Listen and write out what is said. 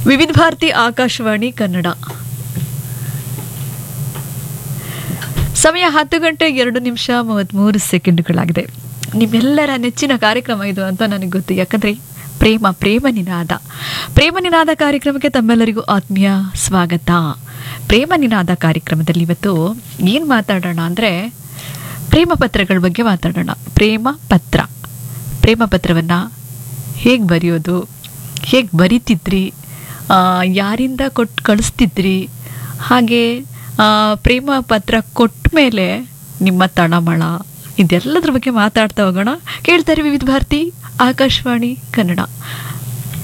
ವಿವಿಧ ಭಾರತಿ ಆಕಾಶವಾಣಿ ಕನ್ನಡ ಸಮಯ ಹತ್ತು ಗಂಟೆ ಎರಡು ನಿಮಿಷ ಮೂವತ್ತ್ಮೂರು ಸೆಕೆಂಡ್ಗಳಾಗಿದೆ ನಿಮ್ಮೆಲ್ಲರ ನೆಚ್ಚಿನ ಕಾರ್ಯಕ್ರಮ ಇದು ಅಂತ ನನಗೆ ಗೊತ್ತು ಯಾಕಂದ್ರೆ ಪ್ರೇಮ ಪ್ರೇಮ ನಿನಾದ ಪ್ರೇಮ ನಿನಾದ ಕಾರ್ಯಕ್ರಮಕ್ಕೆ ತಮ್ಮೆಲ್ಲರಿಗೂ ಆತ್ಮೀಯ ಸ್ವಾಗತ ಪ್ರೇಮ ನಿನಾದ ಕಾರ್ಯಕ್ರಮದಲ್ಲಿ ಇವತ್ತು ಏನು ಮಾತಾಡೋಣ ಅಂದರೆ ಪ್ರೇಮ ಪತ್ರಗಳ ಬಗ್ಗೆ ಮಾತಾಡೋಣ ಪ್ರೇಮ ಪತ್ರ ಪ್ರೇಮ ಪತ್ರವನ್ನು ಹೇಗೆ ಬರೆಯೋದು ಹೇಗೆ ಬರಿತಿದ್ರಿ ಆ, ಯಾರಿಂದ ಕೊಟ್ಟು ಕಳಿಸ್ತಿದ್ರಿ ಹಾಗೆ ಆ, ಪ್ರೇಮ ಪತ್ರ ಕೊಟ್ಟ ಮೇಲೆ ನಿಮ್ಮ ತಳಮಳ ಇದೆಲ್ಲದ್ರ ಬಗ್ಗೆ ಮಾತಾಡ್ತಾ ಹೋಗೋಣ ಕೇಳ್ತಾರೆ ವಿವಿಧ ಭಾರತಿ ಆಕಾಶವಾಣಿ ಕನ್ನಡ